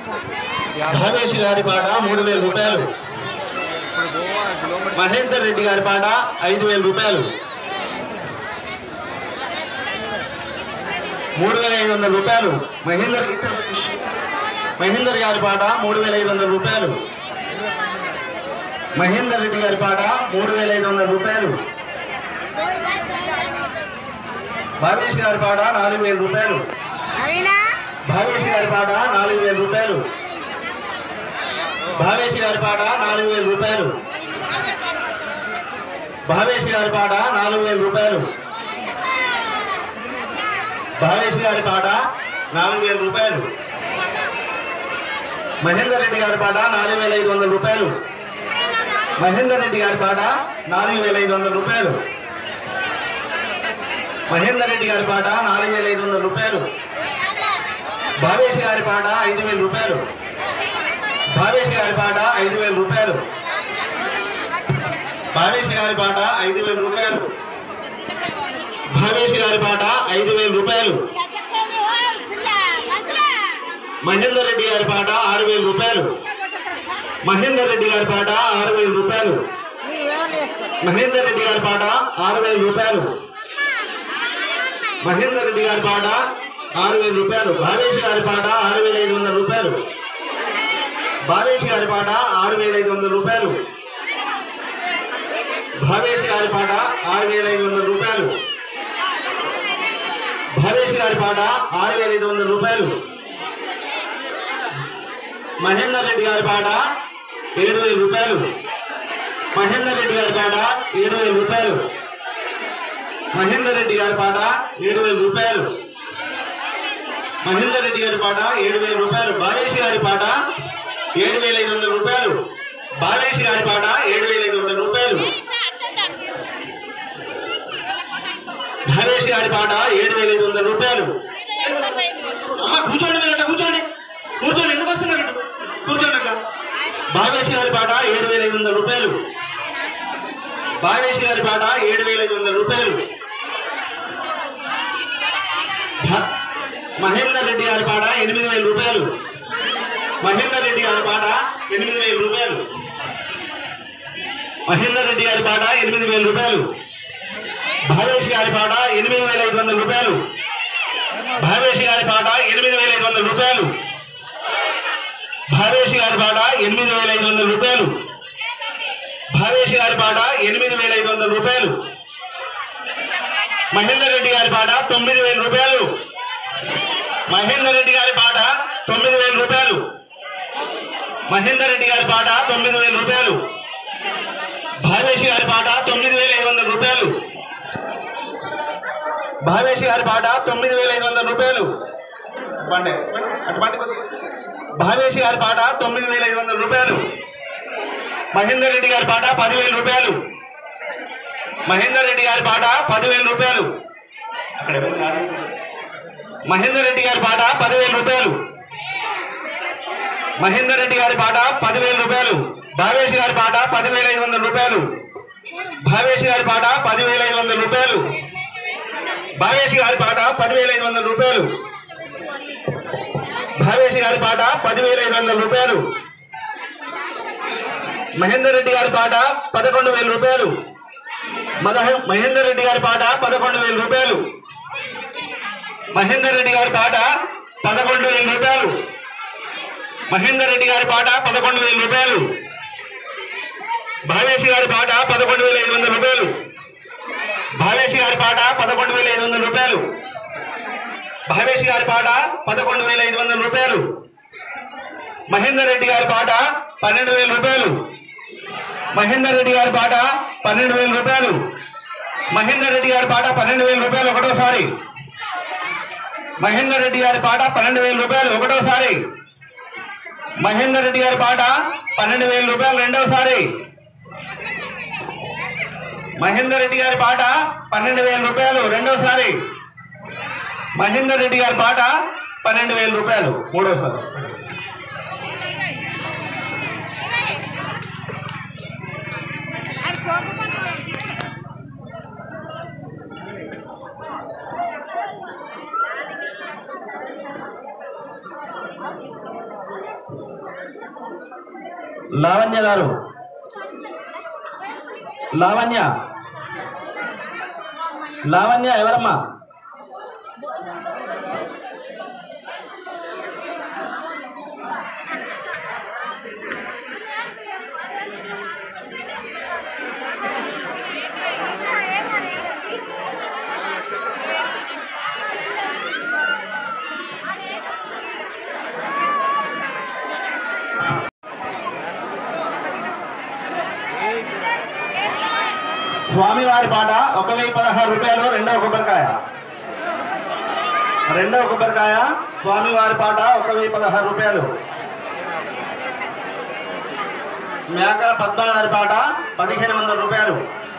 భావేష్ గారి పాట మూడు వేల రూపాయలు మహేందర్ రెడ్డి గారి పాట ఐదు వేల రూపాయలు మూడు వేల ఐదు వందల రూపాయలు మహేందర్ మహేందర్ గారి పాట మూడు వేల ఐదు వందల రూపాయలు మహేందర్ రెడ్డి గారి పాట మూడు వేల ఐదు వందల రూపాయలు భావేష్ గారి పాట నాలుగు వేల రూపాయలు అవినా భావేష్ గారి పాట నాలుగు వేల రూపాయలు భావేష్ గారి పాట నాలుగు వేల రూపాయలు భావేష్ గారి పాట నాలుగు వేల రూపాయలు భావేష్ గారి పాట నాలుగు వేల రూపాయలు మహేందర్ రెడ్డి గారి పాట నాలుగు వేల ఐదు వందల రూపాయలు మహేందర్ రెడ్డి గారి పాట నాలుగు వేల ఐదు వందల రూపాయలు మహేందర్ రెడ్డి గారి పాట నాలుగు వేల ఐదు వందల రూపాయలు భావేష్ గారి పాట ఐదు వేల రూపాయలు భావేష్ గారి పాట ఐదు వేల రూపాయలు భావేష్ గారి పాట ఐదు వేల రూపాయలు భావేష్ గారి పాట ఐదు వేల రూపాయలు మహేందర్ రెడ్డి గారి పాట ఆరు వేల రూపాయలు మహేందర్ రెడ్డి గారి పాట ఆరు వేల రూపాయలు మహేందర్ రెడ్డి గారి పాట ఆరు వేల రూపాయలు మహేందర్ రెడ్డి గారి పాట ఆరు వేల రూపాయలు భావేష్ గారి పాట ఆరు వేల ఐదు వందల రూపాయలు భావేష్ గారి పాట ఆరు వేల ఐదు వందల రూపాయలు భావేష్ గారి పాట ఆరు వేల ఐదు వందల రూపాయలు భావేష్ గారి పాట ఆరు వేల ఐదు వందల రూపాయలు మహేందర్ రెడ్డి గారి పాట ఏడు వేల రూపాయలు మహేందర్ రెడ్డి గారి పాట ఏడు వేల రూపాయలు మహేందర్ రెడ్డి గారి పాట ఏడు వేల రూపాయలు మహేందర్ రెడ్డి గారి పాట ఏడు వేల రూపాయలు భావేష్ గారి పాట ఏడు వేల ఐదు వందల రూపాయలు భావేష్ గారి పాట ఏడు వేల ఐదు వందల రూపాయలు భావేష్ గారి పాట ఏడు వేల ఐదు వందల రూపాయలు అమ్మ కూర్చోండి మీరంట కూర్చోండి కూర్చోండి ఎందుకు వస్తున్నారు ఇటు? కూర్చోండి అక్క భావేష్ గారి పాట ఏడు వేల ఐదు వందల రూపాయలు భావేష్ గారి పాట ఏడు వేల ఐదు వందల రూపాయలు భ- మహేందర్ రెడ్డి గారి పాట ఎనిమిది వేల రూపాయలు మహేందర్ రెడ్డి గారి పాట ఎనిమిది వేల రూపాయలు మహేందర్ రెడ్డి గారి పాట ఎనిమిది వేల రూపాయలు భావేష్ గారి పాట ఎనిమిది వేల ఐదు వందల రూపాయలు భావేష్ గారి పాట ఎనిమిది వేల ఐదు వందల రూపాయలు భావేష్ గారి పాట ఎనిమిది వేల ఐదు వందల రూపాయలు భావేష్ గారి పాట ఎనిమిది వేల ఐదు వందల రూపాయలు మహేందర్ రెడ్డి గారి పాట తొమ్మిది వేల రూపాయలు మహేందర్ రెడ్డి గారి పాట తొమ్మిది వేల రూపాయలు మహేందర్ రెడ్డి గారి పాట తొమ్మిది వేల రూపాయలు భావేష్ గారి పాట తొమ్మిది వేల ఐదు వందల రూపాయలు భావేష్ గారి పాట తొమ్మిది వేల ఐదు వందల రూపాయలు బండి అటు బండి కొద్దిగా. భావేష్ గారి పాట తొమ్మిది వేల ఐదు వందల రూపాయలు మహేందర్ రెడ్డి గారి పాట పదివేల రూపాయలు మహేందర్ రెడ్డి గారి పాట పదివేల రూపాయలు అక్కడ ఎవరు రారు? మహేందర్ రెడ్డి గారి పాట పదివేల రూపాయలు మహేందర్ రెడ్డి గారి పాట పదివేల రూపాయలు భావేష్ గారి పాట పదివేల ఐదు వందల రూపాయలు భావేష్ గారి పాట పదివేల ఐదు వందల రూపాయలు భావేష్ గారి పాట పదివేల ఐదు వందల రూపాయలు భావేష్ గారి పాట పదివేల ఐదు వందల రూపాయలు మహేందర్ రెడ్డి గారి పాట పదకొండు వేల రూపాయలు మదహ- మహేందర్ రెడ్డి గారి పాట పదకొండు వేల రూపాయలు మహేందర్ రెడ్డి గారి పాట పదకొండు వేల రూపాయలు మహేందర్ రెడ్డి గారి పాట పదకొండు వేల రూపాయలు భావేష్ గారి పాట పదకొండు వేల ఐదు వందల రూపాయలు భావేష్ గారి పాట పదకొండు వేల ఐదు వందల రూపాయలు భావేష్ గారి పాట పదకొండు వేల ఐదు వందల రూపాయలు మహేందర్ రెడ్డి గారి పాట పన్నెండు వేల రూపాయలు మహేందర్ రెడ్డి గారి పాట పన్నెండు వేల రూపాయలు మహేందర్ రెడ్డి గారి పాట పన్నెండు వేల రూపాయలు ఒకటోసారి మహేందర్ రెడ్డి గారి పాట పన్నెండు వేల రూపాయలు ఒకటోసారి మహేందర్ రెడ్డి గారి పాట పన్నెండు వేల రూపాయలు రెండవసారి మహేందర్ రెడ్డి గారి పాట పన్నెండు వేల రూపాయలు రెండోసారి మహేందర్ రెడ్డి గారి పాట పన్నెండు వేల రూపాయలు మూడోసారి లావణ్య గారు లావణ్య లావణ్య ఎవరమ్మా స్వామివారి పాట ఒక వెయ్యి పదహారు రూపాయలు రెండవ కొబ్బరికాయ రెండవ కొబ్బరికాయ స్వామివారి పాట ఒక వెయ్యి పదహారు రూపాయలు మేకల పద్మనాభ గారి పాట పదిహేను వందల రూపాయలు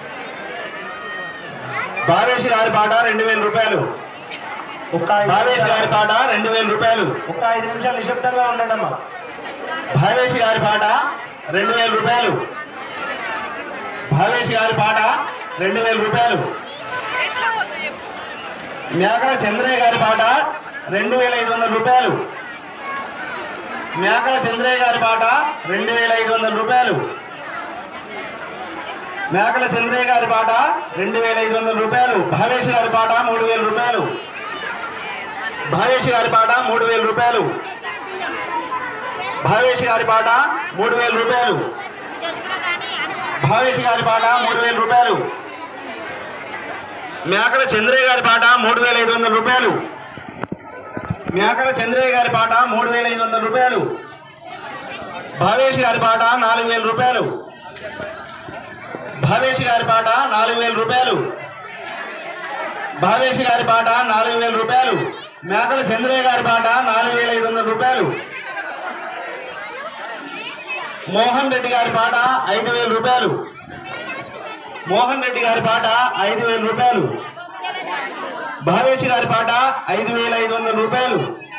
భావేశి గారి పాట రెండు వేల రూపాయలు భావేశి గారి పాట రెండు వేల రూపాయలు ఒక ఐదు నిమిషాలు నిశ్శబ్దంగా ఉండండి అమ్మా భావేశి గారి పాట రెండు వేల రూపాయలు భావేశి గారి పాట రెండు వేల రూపాయలు మేకల చంద్రయ్య గారి పాట రెండు వేల ఐదు వందల రూపాయలు మేకల చంద్రయ్య గారి పాట రెండు వేల ఐదు వందల రూపాయలు మేకల చంద్రయ్య గారి పాట రెండు వేల ఐదు వందల రూపాయలు భావేశి గారి పాట మూడు వేల రూపాయలు భావేశి గారి పాట మూడు వేల రూపాయలు భావేశి గారి పాట మూడు వేల రూపాయలు భావేశి గారి పాట మూడు వేల రూపాయలు మేకల చంద్రయ్య గారి పాట మూడు వేల ఐదు వందల రూపాయలు మేకల చంద్రయ్య గారి పాట మూడు వేల ఐదు వందల రూపాయలు భావేశి గారి పాట నాలుగు వేల రూపాయలు భావేశి గారి పాట నాలుగు వేల రూపాయలు భావేశి గారి పాట నాలుగు వేల రూపాయలు మేకల చంద్రయ్య గారి పాట నాలుగు వేల ఐదు వందల రూపాయలు మోహన్ రెడ్డి గారి పాట ఐదు వేల రూపాయలు మోహన్ రెడ్డి గారి పాట ఐదు వేల రూపాయలు భావేశి గారి పాట ఐదు వేల ఐదు వందల రూపాయలు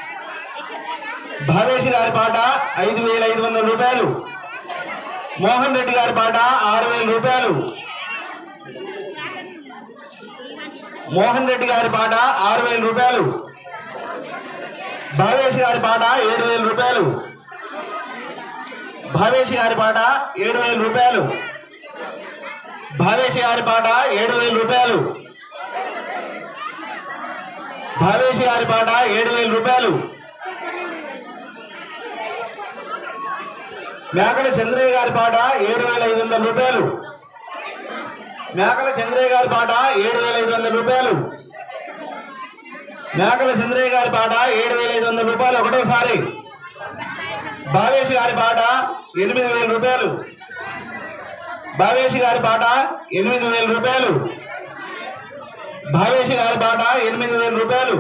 భావేశి గారి పాట ఐదు వేల ఐదు వందల రూపాయలు మోహన్ రెడ్డి గారి పాట ఆరు వేల రూపాయలు మోహన్ రెడ్డి గారి పాట ఆరు వేల రూపాయలు భావేశి గారి పాట ఏడు వేల రూపాయలు భావేశి గారి పాట ఏడు వేల రూపాయలు భావేశి గారి పాట ఏడు వేల రూపాయలు భావేశి గారి పాట ఏడు వేల రూపాయలు మేకల చంద్రయ్య గారి పాట ఏడు వేల ఐదు వందల రూపాయలు మేకల చంద్రయ్య గారి పాట ఏడు వేల ఐదు వందల రూపాయలు మేకల చంద్రయ్య గారి పాట ఏడు వేల ఐదు వందల రూపాయలు ఒకటోసారి భావేశి గారి పాట ఎనిమిది వేల రూపాయలు భావేశి గారి పాట ఎనిమిది వేల రూపాయలు భావేశి గారి పాట ఎనిమిది వేల రూపాయలు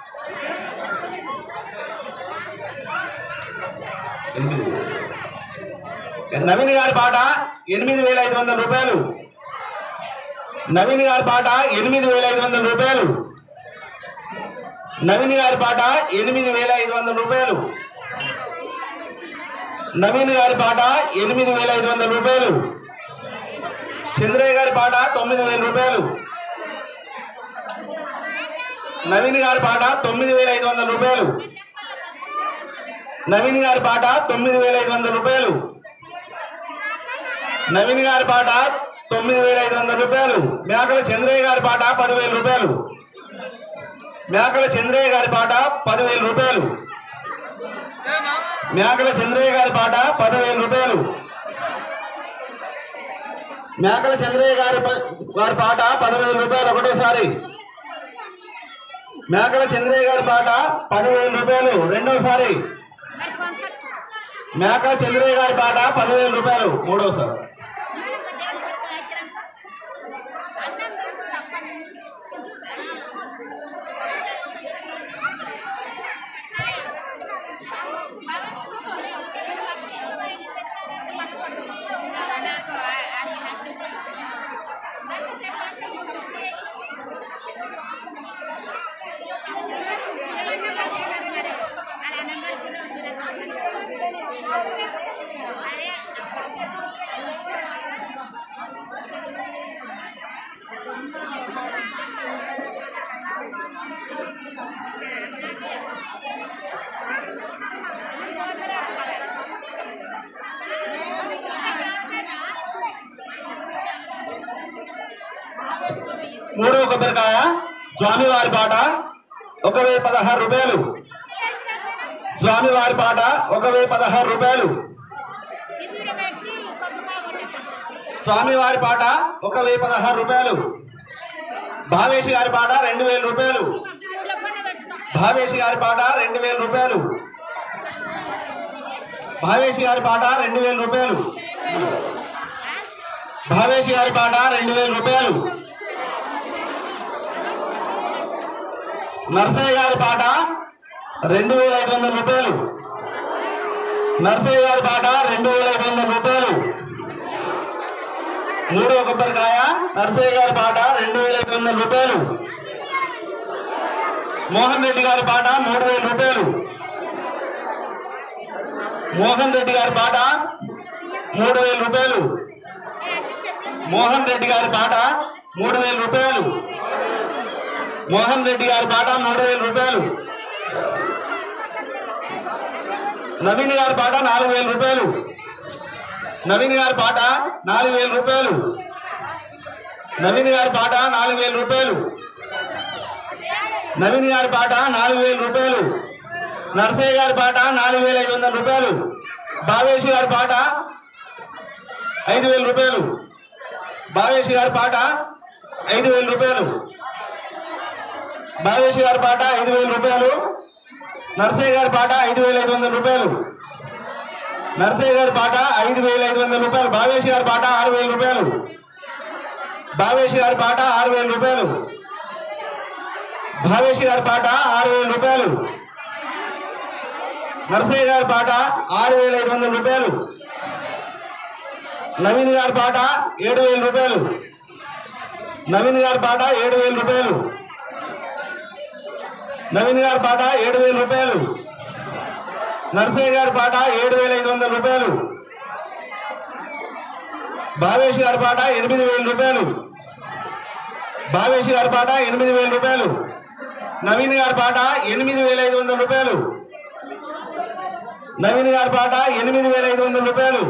ఎనిమిది వేలు. నవీన్ గారి పాట ఎనిమిది వేల ఐదు వందల రూపాయలు నవీన్ గారి పాట ఎనిమిది వేల ఐదు వందల రూపాయలు నవీన్ గారి పాట ఎనిమిది వేల ఐదు వందల రూపాయలు నవీన్ గారి పాట ఎనిమిది వేల ఐదు వందల రూపాయలు చంద్రయ్య గారి పాట తొమ్మిది వేల రూపాయలు నవీన్ గారి పాట తొమ్మిది వేల ఐదు వందల రూపాయలు నవీన్ గారి పాట తొమ్మిది వేల ఐదు వందల రూపాయలు నవీన్ గారి పాట తొమ్మిది వేల ఐదు వందల రూపాయలు మేకల చంద్రయ్య గారి పాట పదివేల రూపాయలు మేకల చంద్రయ్య గారి పాట పదివేల రూపాయలు మేకల చంద్రయ్య గారి పాట పదివేల రూపాయలు మేకల చంద్రయ్య గారి ప- గారి పాట పదివేల రూపాయలు ఒకటోసారి మేకల చంద్రయ్య గారి పాట పదివేల రూపాయలు రెండోసారి మేకల చంద్రయ్య గారి పాట పదివేల రూపాయలు మూడోసారి మూడవ కొబ్బరికాయ స్వామివారి పాట ఒక వెయ్యి పదహారు రూపాయలు స్వామివారి పాట ఒక వెయ్యి పదహారు రూపాయలు స్వామివారి పాట ఒక వెయ్యి పదహారు రూపాయలు భావేషి గారి పాట రెండు వేల రూపాయలు భావేషి గారి పాట రెండు వేల రూపాయలు భావేషి గారి పాట రెండు వేల రూపాయలు భావేషి గారి పాట రెండు వేల రూపాయలు నర్సయ్య గారి పాట రెండు వేల ఐదు వందల రూపాయలు నర్సయ్య గారి పాట రెండు వేల ఐదు వందల రూపాయలు మూడవ కొబ్బరికాయ నర్సయ్య గారి పాట రెండు వేల ఐదు వందల రూపాయలు మోహన్ రెడ్డి గారి పాట మూడు వేల రూపాయలు మోహన్ రెడ్డి గారి పాట మూడు వేల రూపాయలు మోహన్ రెడ్డి గారి పాట మూడు వేల రూపాయలు మోహన్ రెడ్డి గారి పాట మూడు వేల రూపాయలు నవీన్ గారి పాట నాలుగు వేల రూపాయలు నవీన్ గారి పాట నాలుగు వేల రూపాయలు నవీన్ గారి పాట నాలుగు వేల రూపాయలు నవీన్ గారి పాట నాలుగు వేల రూపాయలు నర్సయ్య గారి పాట నాలుగు వేల ఐదు వందల రూపాయలు భావేష్ గారి పాట ఐదు వేల రూపాయలు భావేష్ గారి పాట ఐదు వేల రూపాయలు భావేష్ గారి పాట ఐదు వేల రూపాయలు నర్సయ్య గారి పాట ఐదు వేల ఐదు వందల రూపాయలు నర్సయ్య గారి పాట ఐదు వేల ఐదు వందల రూపాయలు భావేష్ గారి పాట ఆరు వేల రూపాయలు భావేష్ గారి పాట ఆరు వేల రూపాయలు భావేష్ గారి పాట ఆరు వేల రూపాయలు నర్సయ్య గారి పాట ఆరు వేల ఐదు వందల రూపాయలు నవీన్ గారి పాట ఏడు వేల రూపాయలు నవీన్ గారి పాట ఏడు వేల రూపాయలు నవీన్ గారి పాట ఏడు వేల రూపాయలు నర్సయ్య గారి పాట ఏడు వేల ఐదు వందల రూపాయలు భావేష్ గారి పాట ఎనిమిది వేల రూపాయలు భావేష్ గారి పాట ఎనిమిది వేల రూపాయలు నవీన్ గారి పాట ఎనిమిది వేల ఐదు వందల రూపాయలు నవీన్ గారి పాట ఎనిమిది వేల ఐదు వందల రూపాయలు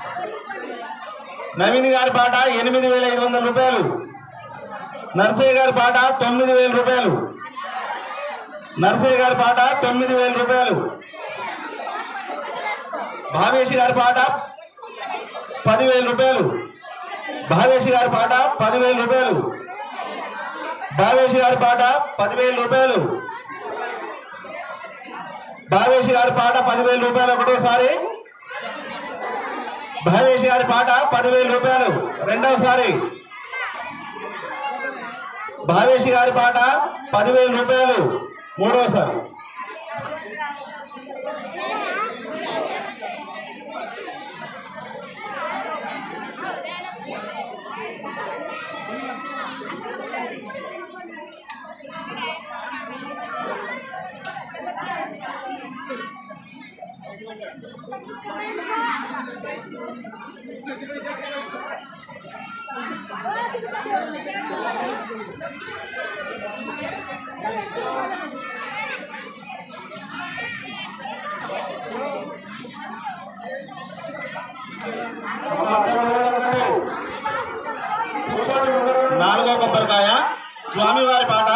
నవీన్ గారి పాట ఎనిమిది వేల ఐదు వందల రూపాయలు నర్సయ్య గారి పాట తొమ్మిది వేల రూపాయలు నర్సయ్య గారి పాట తొమ్మిది వేల రూపాయలు భావేష్ గారి పాట పదివేల రూపాయలు భావేష్ గారి పాట పదివేల రూపాయలు భావేష్ గారి పాట పదివేల రూపాయలు భావేష్ గారి పాట పదివేల రూపాయలు ఒకటోసారి భావేష్ గారి పాట పదివేల రూపాయలు రెండవసారి భావేష్ గారి పాట పదివేల రూపాయలు మూడవసారి నాలుగో కొబ్బరికాయ స్వామివారి పాట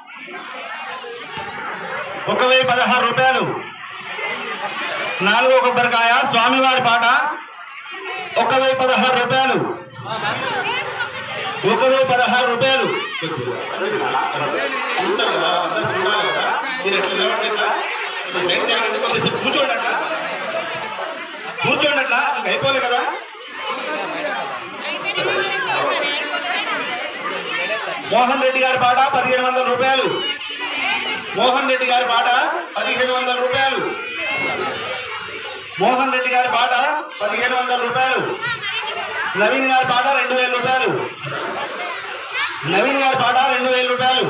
ఒక వెయ్యి పదహారు రూపాయలు నాలుగో కొబ్బరికాయ స్వామివారి పాట ఒక వెయ్యి పదహారు రూపాయలు ఒక వెయ్యి పదహారు రూపాయలు కూర్చోండి అట్లా కూర్చోండి అట్లా ఇంకా అయిపోలే కదా మోహన్ రెడ్డి గారి పాట పదిహేను వందల రూపాయలు మోహన్ రెడ్డి గారి పాట పదిహేను వందల రూపాయలు మోహన్ రెడ్డి గారి పాట పదిహేను వందల రూపాయలు నవీన్ గారి పాట రెండు వేల రూపాయలు నవీన్ గారి పాట రెండు వేల రూపాయలు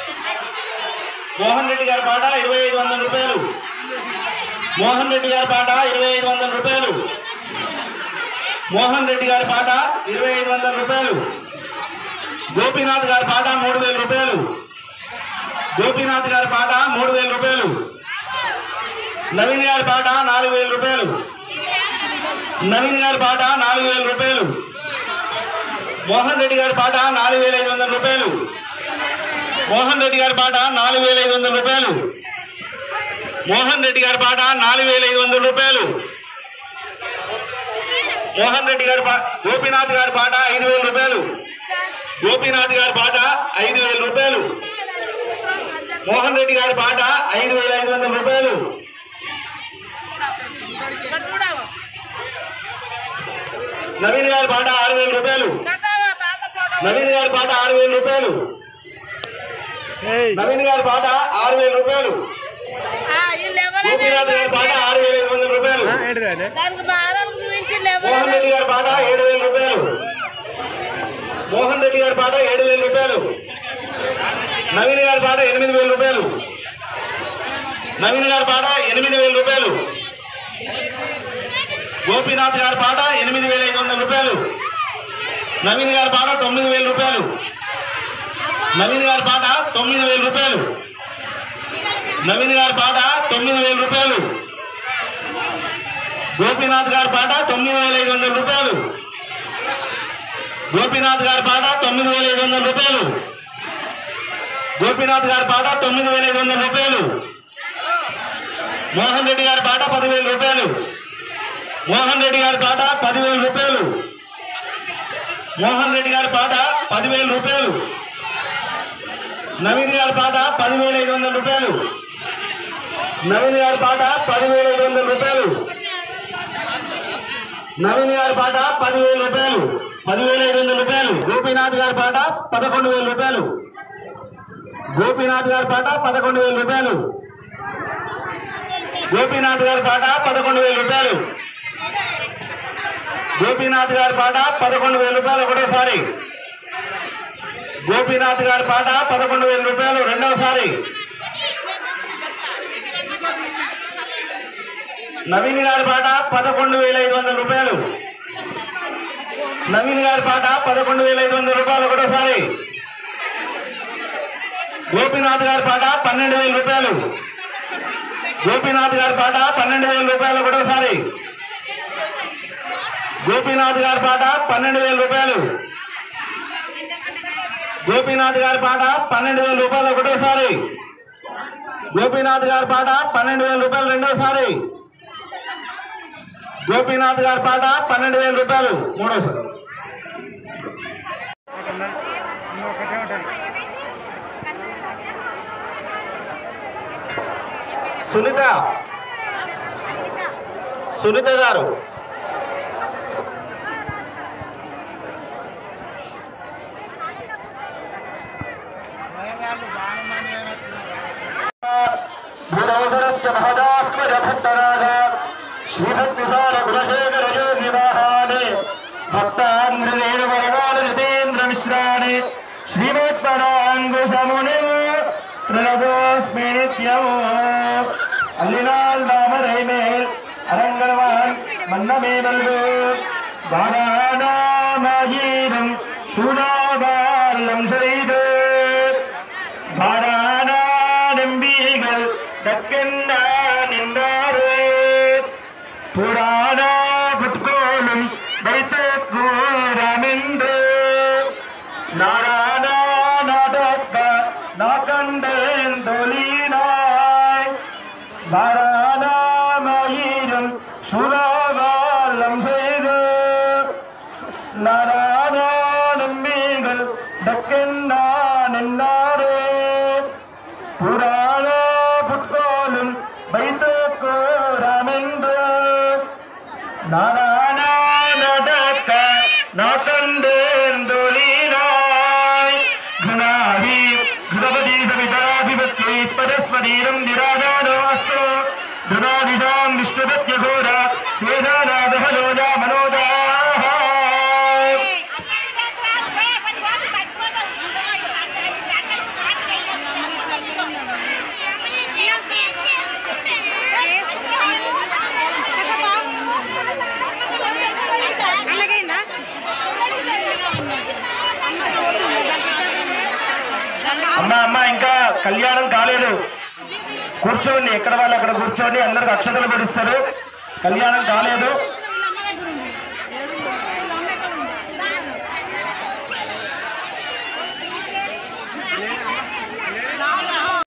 మోహన్ రెడ్డి గారి పాట ఇరవై ఐదు వందల రూపాయలు మోహన్ రెడ్డి గారి పాట ఇరవై ఐదు వందల రూపాయలు మోహన్ రెడ్డి గారి పాట ఇరవై ఐదు వందల రూపాయలు గోపీనాథ్ గారి పాట మూడు వేల రూపాయలు గోపీనాథ్ గారి పాట మూడు వేల రూపాయలు నవీన్ గారి పాట నాలుగు వేల రూపాయలు నవీన్ గారి పాట నాలుగు వేల రూపాయలు మోహన్ రెడ్డి గారి పాట నాలుగు వేల ఐదు వందల రూపాయలు మోహన్ రెడ్డి గారి పాట నాలుగు వేల ఐదు వందల రూపాయలు మోహన్ రెడ్డి గారి పాట నాలుగు వేల ఐదు వందల రూపాయలు మోహన్ రెడ్డి గారి పా- గోపీనాథ్ గారి పాట ఐదు వేల రూపాయలు గోపీనాథ్ గారి పాట ఐదు వేల రూపాయలు మోహన్ రెడ్డి గారి పాట ఐదు వేల ఐదు వందల రూపాయలు నవీన్ గారి పాట ఆరు వేల రూపాయలు నవీన్ గారి పాట ఆరు వేల రూపాయలు నవీన్ గారి పాట ఆరు వేల రూపాయలు గోపీనాథ్ గారి పాట ఆరు వేల ఐదు వందల రూపాయలు దానికి మా ఆరోగ్యం చూపించి మోహన్ రెడ్డి గారి పాట ఏడు వేల రూపాయలు మోహన్ రెడ్డి గారి పాట ఏడు వేల రూపాయలు నవీన్ గారి పాట ఎనిమిది వేల రూపాయలు నవీన్ గారి పాట ఎనిమిది వేల రూపాయలు గోపీనాథ్ గారి పాట ఎనిమిది వేల ఐదు వందల రూపాయలు నవీన్ గారి పాట తొమ్మిది వేల రూపాయలు నవీన్ గారి పాట తొమ్మిది వేల రూపాయలు నవీన్ గారి పాట తొమ్మిది వేల రూపాయలు గోపీనాథ్ గారి పాట తొమ్మిది వేల ఐదు వందల రూపాయలు గోపీనాథ్ గారి పాట తొమ్మిది వేల ఐదు వందల రూపాయలు గోపీనాథ్ గారి పాట తొమ్మిది వేల ఐదు వందల రూపాయలు మోహన్ రెడ్డి గారి పాట పదివేల రూపాయలు మోహన్ రెడ్డి గారి పాట పదివేల రూపాయలు మోహన్ రెడ్డి గారి పాట పదివేల రూపాయలు నవీన్ గారి పాట పదివేల ఐదు వందల రూపాయలు నవీన్ గారి పాట పదివేల ఐదు వందల రూపాయలు నవీన్ గారి పాట పదివేల రూపాయలు పదివేల ఐదు వందల రూపాయలు గోపీనాథ్ గారి పాట పదకొండు వేల రూపాయలు గోపీనాథ్ గారి పాట పదకొండు వేల రూపాయలు గోపీనాథ్ గారి పాట పదకొండు వేల రూపాయలు గోపీనాథ్ గారి పాట పదకొండు వేల రూపాయలు ఒకటోసారి గోపీనాథ్ గారి పాట పదకొండు వేల రూపాయలు రెండవసారి నవీన్ గారి పాట పదకొండు వేల ఐదు వందల రూపాయలు నవీన్ గారి పాట పదకొండు వేల ఐదు వందల రూపాయలు ఒకటోసారి గోపీనాథ్ గారి పాట పన్నెండు వేల రూపాయలు గోపీనాథ్ గారి పాట పన్నెండు వేల రూపాయలు ఒకటోసారి గోపీనాథ్ గారి పాట పన్నెండు వేల రూపాయలు గోపీనాథ్ గారి పాట పన్నెండు వేల రూపాయలు ఒకటోసారి గోపీనాథ్ గారి పాట పన్నెండు వేల రూపాయలు రెండోసారి గోపీనాథ్ గారి పాట పన్నెండు వేల రూపాయలు మూడోసారి సునీత సునీత గారు భూరవసరస్య మహదాత్మజ భక్తరాజ శ్రీభక్తిసార కులశేఖర యోగివాహానే భక్తాంధ్రదేవ వరవాల జితేంద్ర మిశ్రాణి శ్రీమత్పరాంగుశముని ప్రణతోస్మి నిత్యము அல்லினால் தாமரை மேல் அரங்கவான் மன்னமே நல்கு வாராணாமயீரம் சூடாபாலம் செய்து வாராணாடம்பிகள் தக்கென்ன நின்றாரே புராண புட்கோலும் வைத்து கூறமென்று நாராயண நாடக்க நாகண்டேன் தொழினாய் தாராணாமயிரும் சுரவாலம் செய்து நாராயணம் மீகள் டக்கென்னான் என்னாரே புராண புட்கோலும் வைத்து கூறமென்று நாராயண நடக்க நாட்டந்தேந்தொழினாய் குணாதி குணபதி சவிதாதிபத்யை பரஸ்வரீரம் நிராஜானோ அஸ்து குணாதிஷாம் விஷ்ணுபத்ய கோர வேதாநாதஹனோஜா மனோஜாः అలాగైందా అమ్మ అమ్మ ఇంకా కళ్యాణం కాలేదు కూర్చోండి ఎక్కడ వాళ్ళు అక్కడ కూర్చోండి అందరికి అక్షతలు పెడుస్తారు కళ్యాణం కాలేదు ఆ